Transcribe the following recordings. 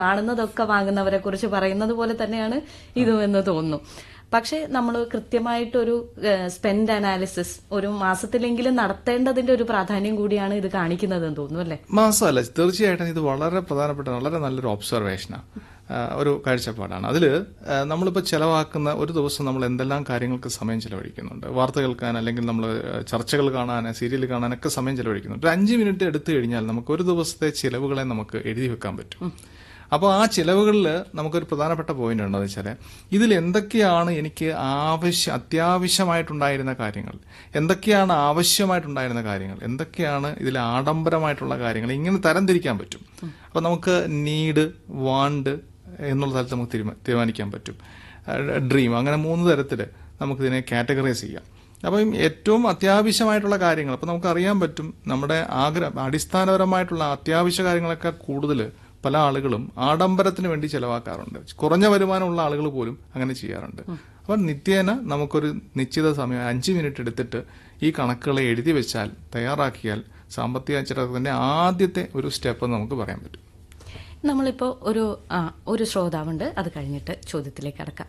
കാണുന്നതൊക്കെ വാങ്ങുന്നവരെ കുറിച്ച് പറയുന്നത് പോലെ തന്നെയാണ് ഇതും എന്ന് തോന്നുന്നു പക്ഷെ നമ്മൾ കൃത്യമായിട്ടൊരു സ്പെൻഡ് അനാലിസിസ് ഒരു മാസത്തിലെങ്കിലും നടത്തേണ്ടതിന്റെ ഒരു പ്രാധാന്യം കൂടിയാണ് ഇത് കാണിക്കുന്നതെന്ന് തോന്നുന്നു അല്ലേ മാസമല്ല തീർച്ചയായിട്ടും ഇത് വളരെ പ്രധാനപ്പെട്ട വളരെ നല്ലൊരു ഒബ്സർവേഷനാണ് ഒരു കാഴ്ചപ്പാടാണ് അതിൽ നമ്മളിപ്പോൾ ചിലവാക്കുന്ന ഒരു ദിവസം നമ്മൾ എന്തെല്ലാം കാര്യങ്ങൾക്ക് സമയം ചിലവഴിക്കുന്നുണ്ട് വാർത്ത കേൾക്കാൻ അല്ലെങ്കിൽ നമ്മൾ ചർച്ചകൾ കാണാൻ സീരിയൽ കാണാനൊക്കെ സമയം ചിലവഴിക്കുന്നുണ്ട് ഒരു അഞ്ച് മിനിറ്റ് എടുത്തു കഴിഞ്ഞാൽ നമുക്ക് ഒരു ദിവസത്തെ ചിലവുകളെ നമുക്ക് എഴുതി വെക്കാൻ പറ്റും അപ്പോൾ ആ ചിലവുകളിൽ നമുക്കൊരു പ്രധാനപ്പെട്ട പോയിന്റ് ഉണ്ടെന്ന് വെച്ചാൽ ഇതിൽ എന്തൊക്കെയാണ് എനിക്ക് ആവശ്യം അത്യാവശ്യമായിട്ടുണ്ടായിരുന്ന കാര്യങ്ങൾ എന്തൊക്കെയാണ് ആവശ്യമായിട്ടുണ്ടായിരുന്ന കാര്യങ്ങൾ എന്തൊക്കെയാണ് ഇതിൽ ആഡംബരമായിട്ടുള്ള കാര്യങ്ങൾ ഇങ്ങനെ തരംതിരിക്കാൻ പറ്റും അപ്പോൾ നമുക്ക് നീഡ് വാണ്ട് എന്നുള്ള തലത്തിൽ നമുക്ക് തീരുമാ- തീരുമാനിക്കാൻ പറ്റും ഡ്രീം അങ്ങനെ മൂന്ന് തരത്തിൽ നമുക്കിതിനെ കാറ്റഗറൈസ് ചെയ്യാം അപ്പം ഏറ്റവും അത്യാവശ്യമായിട്ടുള്ള കാര്യങ്ങൾ അപ്പം നമുക്ക് അറിയാൻ പറ്റും നമ്മുടെ ആഗ്രഹം അടിസ്ഥാനപരമായിട്ടുള്ള അത്യാവശ്യ കാര്യങ്ങളൊക്കെ കൂടുതൽ പല ആളുകളും ആഡംബരത്തിന് വേണ്ടി ചെലവാക്കാറുണ്ട് കുറഞ്ഞ വരുമാനമുള്ള ആളുകൾ പോലും അങ്ങനെ ചെയ്യാറുണ്ട് അപ്പം നിത്യേന നമുക്കൊരു നിശ്ചിത സമയം അഞ്ച് മിനിറ്റ് എടുത്തിട്ട് ഈ കണക്കുകളെ എഴുതി വെച്ചാൽ തയ്യാറാക്കിയാൽ സാമ്പത്തിക അച്ചടക്കത്തിന്റെ ആദ്യത്തെ ഒരു സ്റ്റെപ്പ് നമുക്ക് പറയാൻ പറ്റും നമ്മളിപ്പോ ഒരു ആ, ഒരു ശ്രോതാവുണ്ട് അത് കഴിഞ്ഞിട്ട് ചോദ്യത്തിലേക്ക് കടക്കാം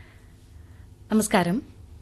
നമസ്കാരം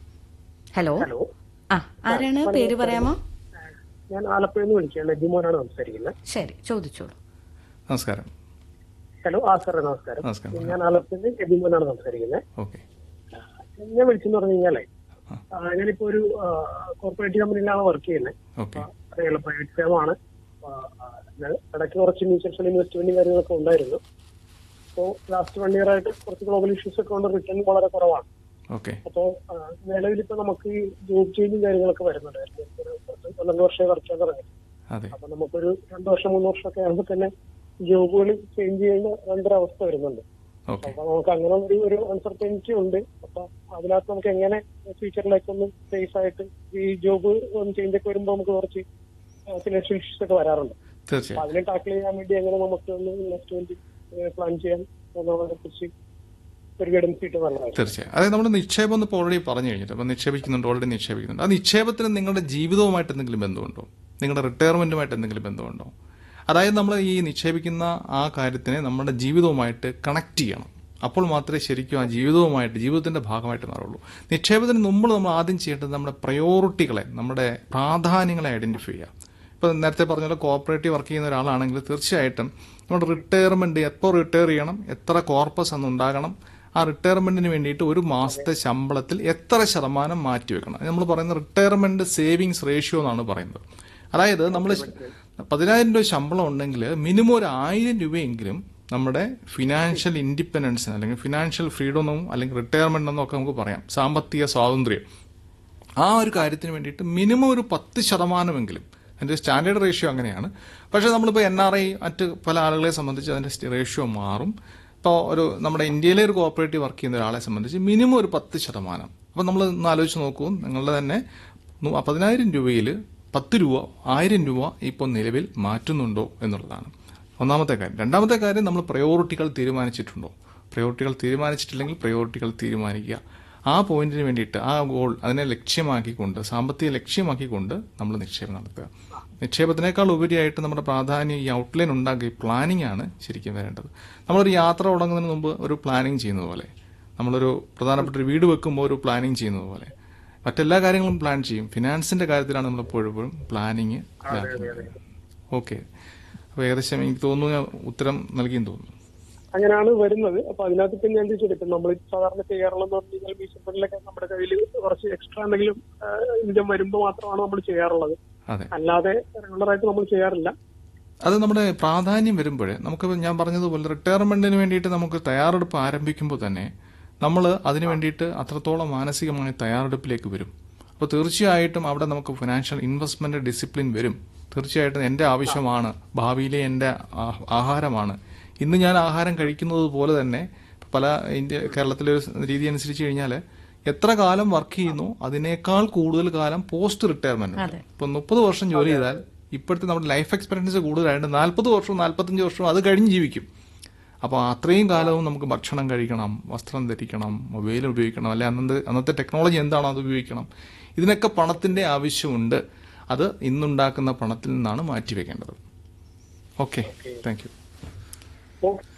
ഹലോ ഹലോ ആ ആരാണ് പേര് പറയാമോ ഞാൻ ആലപ്പുഴയിൽ നിന്ന് വിളിക്കുകയാണ് ജിമോനാണ് സംസാരിക്കുന്നത് ശരി ചോദിച്ചോളൂ നമസ്കാരം ഹലോ ആ സാറേ നമസ്കാരം നമസ്കാരം ഞാൻ ആലപ്പുഴയിൽ നിന്ന് എബിമോനാണ് സംസാരിക്കുന്നത് ഓക്കെ ഞാൻ വിളിച്ചെന്ന് പറഞ്ഞു കഴിഞ്ഞാലേ ആ, ഞാനിപ്പോ ഒരു കോർപ്പറേറ്റ് കമ്പനിയിലാണ് വർക്ക് ചെയ്യുന്നത് ഓക്കെ അറിയാലോ പ്രൈവറ്റ് ഫേം ആണ് ആ, ആ, ഞാൻ ഇടയ്ക്ക് കുറച്ച് മ്യൂച്വൽ ഫണ്ട് ഇൻവെസ്റ്റ്മെന്റും കാര്യങ്ങളൊക്കെ ഉണ്ടായിരുന്നു അപ്പോൾ ലാസ്റ്റ് വൺ ഇയർ ആയിട്ട് കുറച്ച് ഗ്ലോബൽ ഇഷ്യൂസ് ഒക്കെ കൊണ്ട് റിട്ടേൺ വളരെ കുറവാണ് ഓക്കെ അപ്പോ നിലവിലിപ്പോ നമുക്ക് ഈ ജോബ് ചേഞ്ചും കാര്യങ്ങളൊക്കെ വരുന്നുണ്ടായിരുന്നു ഒരു പത്ത് പന്ത്രണ്ട് വർഷമായി വർക്ക് ചെയ്യാൻ തുടങ്ങി അതെ അപ്പൊ നമുക്കൊരു രണ്ടു വർഷം മൂന്ന് വർഷമൊക്കെ ആകുമ്പോൾ തന്നെ ജോബുകൾ ചേഞ്ച് ചെയ്യുന്ന രണ്ടൊരവസ്ഥ വരുന്നുണ്ട് ഓക്കെ അപ്പൊ നമുക്ക് അങ്ങനെ ഒരു ഒരു അൺസർട്ടനിറ്റി ഉണ്ട് അപ്പൊ അതിനകത്ത് നമുക്ക് എങ്ങനെ ഫ്യൂച്ചറിലേക്ക് ഒന്ന് സേഫ് ആയിട്ട് ഈ ജോബ് ഒന്ന് ചേഞ്ച് ഒക്കെ വരുമ്പോൾ നമുക്ക് കുറച്ച് ഫിനാൻഷ്യൽ ഇഷ്യൂസ് ഒക്കെ വരാറുണ്ട് അപ്പൊ തീർച്ചയായും അതിനെ ടാക്കിൾ ചെയ്യാൻ വേണ്ടി എങ്ങനെ നമുക്ക് ഒന്ന് ഇൻവെസ്റ്റ്മെന്റ് പ്ലാൻ ചെയ്യാൻ എന്നതിനെ കുറിച്ച് ഒരു ഗൈഡൻസ് കിട്ടും നല്ലതായിരുന്നു തീർച്ചയായും അതായത് നമ്മുടെ നിക്ഷേപം എന്ന് ഇപ്പോൾ ഓൾറെഡി പറഞ്ഞു കഴിഞ്ഞിട്ട് അപ്പം നിക്ഷേപിക്കുന്നുണ്ട് ഓൾറെഡി നിക്ഷേപിക്കുന്നുണ്ട് ആ നിക്ഷേപത്തിന് നിങ്ങളുടെ ജീവിതവുമായിട്ട് എന്തെങ്കിലും ബന്ധമുണ്ടോ നിങ്ങളുടെ റിട്ടയർമെന്റുമായിട്ട് എന്തെങ്കിലും ബന്ധമുണ്ടോ അതായത് നമ്മൾ ഈ നിക്ഷേപിക്കുന്ന ആ കാര്യത്തിനെ നമ്മുടെ ജീവിതവുമായിട്ട് കണക്ട് ചെയ്യണം അപ്പോൾ മാത്രമേ ശരിക്കും ആ ജീവിതവുമായിട്ട് ജീവിതത്തിന്റെ ഭാഗമായിട്ട് മാറുള്ളൂ നിക്ഷേപത്തിന് മുമ്പ് നമ്മൾ ആദ്യം ചെയ്യേണ്ടത് നമ്മുടെ പ്രയോറിറ്റികളെ നമ്മുടെ പ്രാധാന്യങ്ങളെ ഐഡന്റിഫൈ ചെയ്യുക ഇപ്പൊ നേരത്തെ പറഞ്ഞ പോലെ കോപ്പറേറ്റീവ് വർക്ക് ചെയ്യുന്ന ഒരാളാണെങ്കിൽ തീർച്ചയായിട്ടും നമ്മുടെ റിട്ടയർമെന്റ് എപ്പോൾ റിട്ടയർ ചെയ്യണം എത്ര കോർപ്പസ് അന്ന് ഉണ്ടാകണം ആ റിട്ടയർമെന്റിന് വേണ്ടിയിട്ട് ഒരു മാസത്തെ ശമ്പളത്തിൽ എത്ര ശതമാനം മാറ്റി വെക്കണം നമ്മൾ പറയുന്ന റിട്ടയർമെന്റ് സേവിങ്സ് റേഷ്യോ എന്നാണ് പറയുന്നത് അതായത് നമ്മൾ പതിനായിരം രൂപ ശമ്പളം ഉണ്ടെങ്കിൽ മിനിമം ഒരു ആയിരം രൂപയെങ്കിലും നമ്മുടെ ഫിനാൻഷ്യൽ ഇൻഡിപെൻഡൻസിന് അല്ലെങ്കിൽ ഫിനാൻഷ്യൽ ഫ്രീഡം എന്നും അല്ലെങ്കിൽ റിട്ടയർമെന്റ് എന്നൊക്കെ നമുക്ക് പറയാം സാമ്പത്തിക സ്വാതന്ത്ര്യം ആ ഒരു കാര്യത്തിന് വേണ്ടിയിട്ട് മിനിമം ഒരു പത്ത് ശതമാനമെങ്കിലും അതിന്റെ സ്റ്റാൻഡേർഡ് റേഷ്യോ അങ്ങനെയാണ് പക്ഷേ നമ്മളിപ്പോൾ എൻ ആർ ഐ മറ്റ് പല ആളുകളെ സംബന്ധിച്ച് അതിന്റെ റേഷ്യോ മാറും ഇപ്പോൾ ഒരു നമ്മുടെ ഇന്ത്യയിലെ ഒരു കോപ്പറേറ്റീവ് വർക്ക് ചെയ്യുന്ന ഒരാളെ സംബന്ധിച്ച് മിനിമം ഒരു പത്ത് ശതമാനം അപ്പോൾ നമ്മൾ ഒന്ന് ആലോചിച്ച് നോക്കൂ നിങ്ങളുടെ തന്നെ നു- പതിനായിരം രൂപയിൽ പത്ത് രൂപ ആയിരം രൂപ ഇപ്പോൾ നിലവിൽ മാറ്റുന്നുണ്ടോ എന്നുള്ളതാണ് ഒന്നാമത്തെ കാര്യം രണ്ടാമത്തെ കാര്യം നമ്മൾ പ്രയോറിറ്റികൾ തീരുമാനിച്ചിട്ടുണ്ടോ പ്രയോറിറ്റികൾ തീരുമാനിച്ചിട്ടില്ലെങ്കിൽ പ്രയോറിറ്റികൾ തീരുമാനിക്കുക ആ പോയിന്റിന് വേണ്ടിയിട്ട് ആ ഗോൾ അതിനെ ലക്ഷ്യമാക്കിക്കൊണ്ട് സാമ്പത്തിക ലക്ഷ്യമാക്കിക്കൊണ്ട് നമ്മൾ നിക്ഷേപം നടത്തുക നിക്ഷേപത്തിനേക്കാൾ ഉപരിയായിട്ട് നമ്മുടെ പ്രാധാന്യം ഈ ഔട്ട്ലൈൻ ഉണ്ടാക്കി പ്ലാനിംഗ് ആണ് ശരിക്കും വരേണ്ടത് നമ്മളൊരു യാത്ര തുടങ്ങുന്നതിന് മുമ്പ് ഒരു പ്ലാനിങ് ചെയ്യുന്നത് പോലെ നമ്മളൊരു പ്രധാനപ്പെട്ട ഒരു വീട് വെക്കുമ്പോൾ ഒരു പ്ലാനിങ് ചെയ്യുന്നത് പോലെ മറ്റെല്ലാ കാര്യങ്ങളും പ്ലാൻ ചെയ്യും ഫിനാൻസിന്റെ കാര്യത്തിലാണ് നമ്മൾ എപ്പോഴും പ്ലാനിങ് ഓക്കെ അപ്പോൾ ഏകദേശം എനിക്ക് തോന്നുന്നു ഞാൻ ഉത്തരം നൽകിയെന്ന് തോന്നുന്നു അങ്ങനെയാണ് വരുന്നത് അപ്പൊ അതിനകത്ത് ഇപ്പൊ ഞാൻ ചോദിച്ചിട്ട് നമ്മൾ സാധാരണ ചെയ്യാറുള്ളതെന്ന് പറഞ്ഞു കഴിഞ്ഞാൽ മ്യൂച്വൽ ഫണ്ടിലൊക്കെ നമ്മുടെ കയ്യിൽ കുറച്ച് എക്സ്ട്രാ എന്തെങ്കിലും ഇൻകം വരുമ്പോൾ മാത്രമാണ് നമ്മൾ ചെയ്യാറുള്ളത് അതെ അല്ലാതെ റെഗുലർ ആയിട്ട് നമ്മൾ ചെയ്യാറില്ല അത് നമ്മുടെ പ്രാധാന്യം വരുമ്പോൾ നമുക്ക് ഞാൻ പറഞ്ഞതുപോലെ റിട്ടയർമെന്റിന് വേണ്ടിയിട്ട് നമുക്ക് തയ്യാറെടുപ്പ് ആരംഭിക്കുമ്പോൾ തന്നെ നമ്മൾ അതിന് വേണ്ടിയിട്ട് അത്രത്തോളം മാനസികമായ തയ്യാറെടുപ്പിലേക്ക് വരും അപ്പോൾ തീർച്ചയായിട്ടും അവിടെ നമുക്ക് ഫിനാൻഷ്യൽ ഇൻവെസ്റ്റ്മെന്റ് ഡിസിപ്ലിൻ വരും തീർച്ചയായിട്ടും എൻ്റെ ആവശ്യമാണ് ഭാവിയിലെ എൻ്റെ ആ- ആഹാരമാണ് ഇന്ന് ഞാൻ ആഹാരം കഴിക്കുന്നത് പോലെ തന്നെ പല ഇന്ത്യ കേരളത്തിലെ ഒരു രീതി അനുസരിച്ച് കഴിഞ്ഞാൽ എത്ര കാലം വർക്ക് ചെയ്യുന്നു അതിനേക്കാൾ കൂടുതൽ കാലം പോസ്റ്റ് റിട്ടയർമെന്റ് ഉണ്ട് ഇപ്പൊ മുപ്പത് വർഷം ജോലി ചെയ്താൽ ഇപ്പോഴത്തെ നമ്മുടെ ലൈഫ് എക്സ്പെക്ടൻസി കൂടുതലായിട്ട് നാൽപ്പത് വർഷവും നാൽപ്പത്തഞ്ച് വർഷവും അത് കഴിഞ്ഞ് ജീവിക്കും അപ്പോൾ അത്രയും കാലവും നമുക്ക് ഭക്ഷണം കഴിക്കണം വസ്ത്രം ധരിക്കണം മൊബൈൽ ഉപയോഗിക്കണം അല്ലെ അന്നത്തെ അന്നത്തെ ടെക്നോളജി എന്താണോ അത് ഉപയോഗിക്കണം ഇതിനൊക്കെ പണത്തിന്റെ ആവശ്യമുണ്ട് അത് ഇന്നുണ്ടാക്കുന്ന പണത്തിൽ നിന്നാണ് മാറ്റിവെക്കേണ്ടത് ഓക്കെ താങ്ക് യു ഓക്കെ